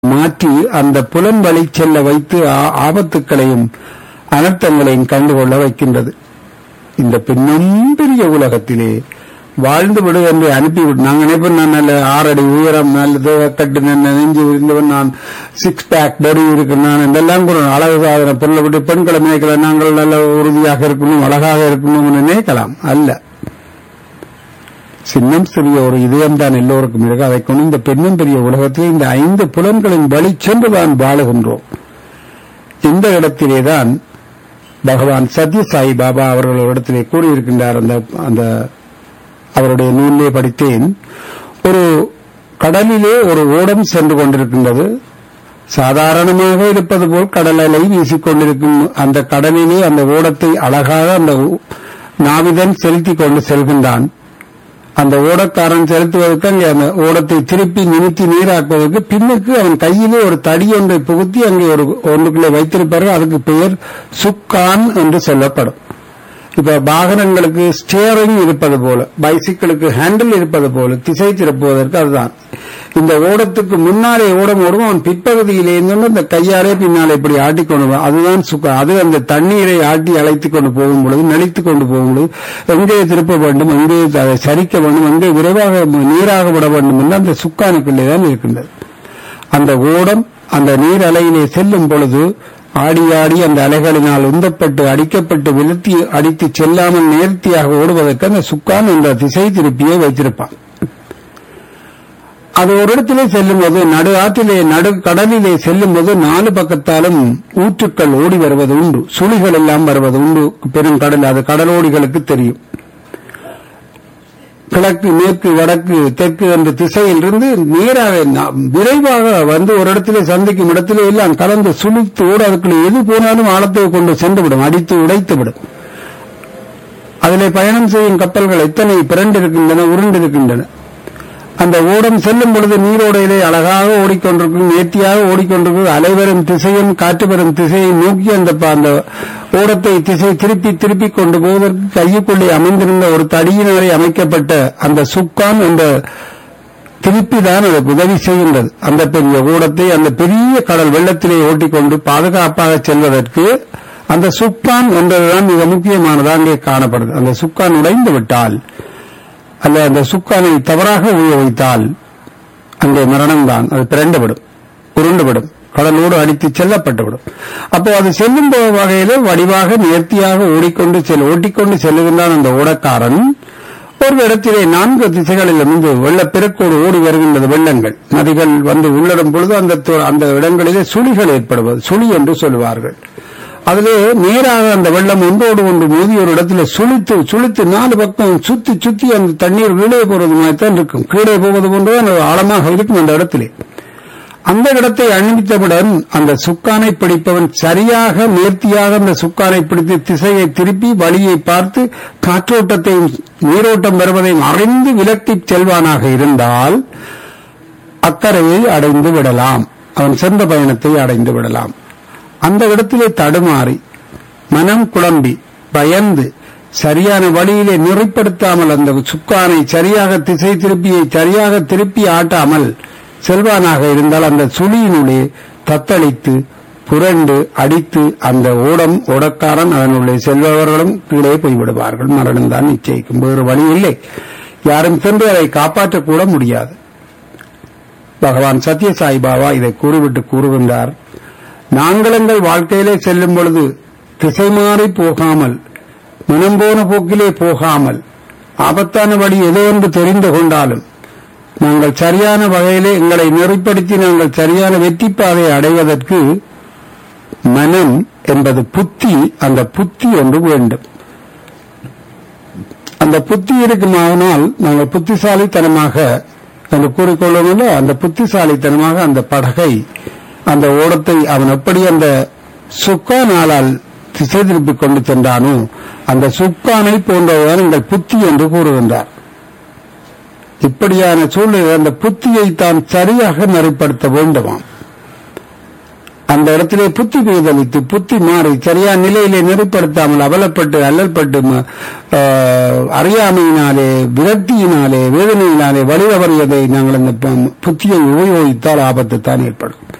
மாற்றி அந்த புலன் வழி செல்ல வைத்து ஆ- ஆபத்துக்களையும் அனர்த்தங்களையும் கண்டுகொள்ள வைக்கின்றது இந்த பின்னும் பெரிய உலகத்திலே வாழ்ந்து விடு என்று அனுப்பிவிடு நாங்கள் நினைப்போம் நான் நல்ல ஆறடி உயரம் நல்ல தேவக்கட்டு நல்ல நெஞ்சு இருந்தவன் நான் சிக்ஸ் பேக் படி இருக்கேன் நான் இதெல்லாம் கூட அழகு சாதன பொருளை விட்டு பெண்களை நினைக்கல நாங்கள் நல்ல உறுதியாக இருக்கணும் அழகாக இருக்கணும் நினைக்கலாம் அல்ல சின்னம் சிறிய ஒரு இதயம் தான் எல்லோருக்கும் இருக்கு அதை கொண்டு இந்த பெண்ணும் பெரிய உலகத்தில் இந்த ஐந்து புலன்களின் வழி சென்று தான் வாழுகின்றோம் இந்த இடத்திலேதான் பகவான் சத்யசாயி பாபா அவர்கள் இடத்திலே கூறியிருக்கின்றார் அந்த அந்த அவருடைய நூலிலே படித்தேன் ஒரு கடலிலே ஒரு ஓடம் சென்று கொண்டிருக்கின்றது சாதாரணமாக இருப்பது போல் கடல் அலை வீசிக்கொண்டிருக்கும் அந்த கடலிலே அந்த ஓடத்தை அழகாக அந்த நாவிதன் செலுத்திக் கொண்டு செல்கின்றான் அந்த ஓடக்காரன் செலுத்துவதற்கு அங்கே அந்த ஓடத்தை திருப்பி நிறுத்தி நீராக்குவதற்கு பின்னுக்கு அவன் கையிலே ஒரு தடி ஒன்றை புகுத்தி அங்கே ஒரு ஒன்றுக்குள்ளே வைத்திருப்பார்கள் அதுக்கு பெயர் சுக்கான் என்று சொல்லப்படும் இப்ப வாகனங்களுக்கு ஸ்டியரிங் இருப்பது போல பைசிக்கிளுக்கு ஹேண்டில் இருப்பது போல திசை திருப்புவதற்கு அதுதான் இந்த ஓடத்துக்கு முன்னாலே ஓடம் ஓடும் அவன் பிற்பகுதியிலே இருந்து இந்த கையாலே பின்னாலே இப்படி ஆட்டிக்கொண்டு வரும். அதுதான் சுக்கா அது அந்த தண்ணீரை ஆட்டி அழைத்துக் கொண்டு போகும் பொழுது நெளித்துக் கொண்டு போகும் பொழுது எங்கே திருப்ப வேண்டும் எங்கே அதை சரிக்க வேண்டும் எங்கே விரைவாக நீராக விட வேண்டும் என்று அந்த சுக்கானுக்குள்ளே தான் இருக்கின்றது அந்த ஓடம் அந்த நீர் அலையிலே செல்லும் பொழுது ஆடி ஆடி அந்த அலைகளினால் உந்தப்பட்டு அடிக்கப்பட்டு விழுத்தி அடித்து செல்லாமல் நேர்த்தியாக ஓடுவதற்கு அந்த சுக்கான் என்ற திசை திருப்பியை வைத்திருப்பான் அது ஒரு இடத்திலே செல்லும் போது நடு ஆற்றிலே நடு கடலிலே செல்லும் போது நாலு பக்கத்தாலும் ஊற்றுக்கள் ஓடி வருவது உண்டு சுழிகள் எல்லாம் வருவது உண்டு பெரும் கடல் அது கடலோடிகளுக்கு தெரியும் கிழக்கு மேற்கு வடக்கு தெற்கு என்ற திசையிலிருந்து நேராக நா- விரைவாக வந்து ஒரு இடத்திலே சந்திக்கும் இடத்திலே எல்லாம் கலந்து சுழித்து ஓட அதுக்குள்ள எது போனாலும் ஆழத்தை கொண்டு சென்றுவிடும் அடித்து உடைத்து விடும் அதிலே பயணம் செய்யும் கப்பல்கள் எத்தனை பிறண்டிருக்கின்றன உருண்டிருக்கின்றன அந்த ஓடம் செல்லும் பொழுது நீரோடையிலே அழகாக ஓடிக்கொண்டிருக்கும் நேர்த்தியாக ஓடிக்கொண்டிருக்கும் அலைவரும் திசையும் காற்று வரும் திசையை நோக்கி அந்த ப- அந்த ஓடத்தை திசை திருப்பி திருப்பி கொண்டு போவதற்கு கையுக்குள்ளே அமைந்திருந்த ஒரு தடியினரை அமைக்கப்பட்ட அந்த சுக்கான் என்ற திருப்பி தான் அதற்கு உதவி செய்கின்றது அந்த பெரிய ஓடத்தை அந்த பெரிய கடல் வெள்ளத்திலே ஓட்டிக்கொண்டு பாதுகாப்பாக செல்வதற்கு அந்த சுக்கான் என்றதுதான் மிக முக்கியமானதாக அங்கே காணப்படுது அந்த சுக்கான் உடைந்து விட்டால் அல்ல அந்த சுக்கானை தவறாக உபயோகித்தால் அங்கே மரணம்தான் அது பிறண்டுவிடும் உருண்டுவிடும் கடலோடு அடித்து செல்லப்பட்டுவிடும் அப்போ அது செல்லும் போ- வகையிலே வடிவாக நேர்த்தியாக ஓடிக்கொண்டு செல் ஓட்டிக்கொண்டு செல்லுகின்றான் அந்த ஓடக்காரன் ஒரு இடத்திலே நான்கு திசைகளிலிருந்து வெள்ளப்பெருக்கோடு ஓடி வருகின்றது வெள்ளங்கள் நதிகள் வந்து உள்ளிடும் பொழுது அந்த து- அந்த இடங்களிலே சுழிகள் ஏற்படுவது சுழி என்று சொல்லுவார்கள் அதிலே நேராக அந்த வெள்ளம் ஒன்றோடு ஒன்று மோதி ஒரு இடத்துல சுழித்து சுழித்து நாலு பக்கம் சுத்தி சுத்தி அந்த தண்ணீர் கீழே போறது மாதிரித்தான் இருக்கும் கீழே போவது போன்றுதான் அது ஆழமாக இருக்கும் அந்த இடத்திலே அந்த இடத்தை அணிவித்தவுடன் அந்த சுக்கானை பிடிப்பவன் சரியாக நேர்த்தியாக அந்த சுக்கானை பிடித்து திசையை திருப்பி வழியை பார்த்து காற்றோட்டத்தையும் நீரோட்டம் வருவதையும் அறிந்து விலக்கிச் செல்வானாக இருந்தால் அக்கறையை அடைந்து விடலாம் அவன் சென்ற பயணத்தை அடைந்து விடலாம் அந்த இடத்திலே தடுமாறி மனம் குழம்பி பயந்து சரியான வழியிலே நெறிப்படுத்தாமல் அந்த சுக்கானை சரியாக திசை திருப்பியை சரியாக திருப்பி ஆட்டாமல் செல்வானாக இருந்தால் அந்த சுழியினுள்ளே தத்தளித்து புரண்டு அடித்து அந்த ஓடம் ஓடக்காரன் அதனுள்ளே செல்பவர்களும் கீழே போய்விடுவார்கள் மரணம்தான் நிச்சயிக்கும் வேறு வழி இல்லை யாரும் சென்று அதை காப்பாற்றக்கூட முடியாது பகவான் சத்யசாய் பாபா இதை கூறிவிட்டு கூறுகின்றார் நாங்கள் எங்கள் வாழ்க்கையிலே செல்லும் பொழுது திசை மாறி போகாமல் மனம் போன போக்கிலே போகாமல் ஆபத்தான வழி எதோ என்று தெரிந்து கொண்டாலும் நாங்கள் சரியான வகையிலே எங்களை நெறிப்படுத்தி நாங்கள் சரியான வெற்றி பாதையை அடைவதற்கு மனம் என்பது புத்தி அந்த புத்தி ஒன்று வேண்டும் அந்த புத்தி இருக்குமானால் நாங்கள் புத்திசாலித்தனமாக என்று கூறிக்கொள்ளும் அந்த புத்திசாலித்தனமாக அந்த படகை அந்த ஓடத்தை அவன் எப்படி அந்த சுக்கானாலால் திசை திருப்பிக் கொண்டு சென்றானோ அந்த சுக்கானை போன்றவன் எங்கள் புத்தி என்று கூறுகின்றார் இப்படியான சூழ்நிலை அந்த புத்தியை தான் சரியாக நெறிப்படுத்த வேண்டுமாம் அந்த அந்த இடத்திலே புத்தி பேதலித்து புத்தி மாறி சரியான நிலையிலே நெறிப்படுத்தாமல் அவலப்பட்டு அல்லல்பட்டு ம- ஆஹ், அறியாமையினாலே விரக்தியினாலே வேதனையினாலே வழிதவறியதை நாங்கள் அந்த ப- புத்தியை உபயோகித்தால் ஆபத்து தான் ஏற்படும்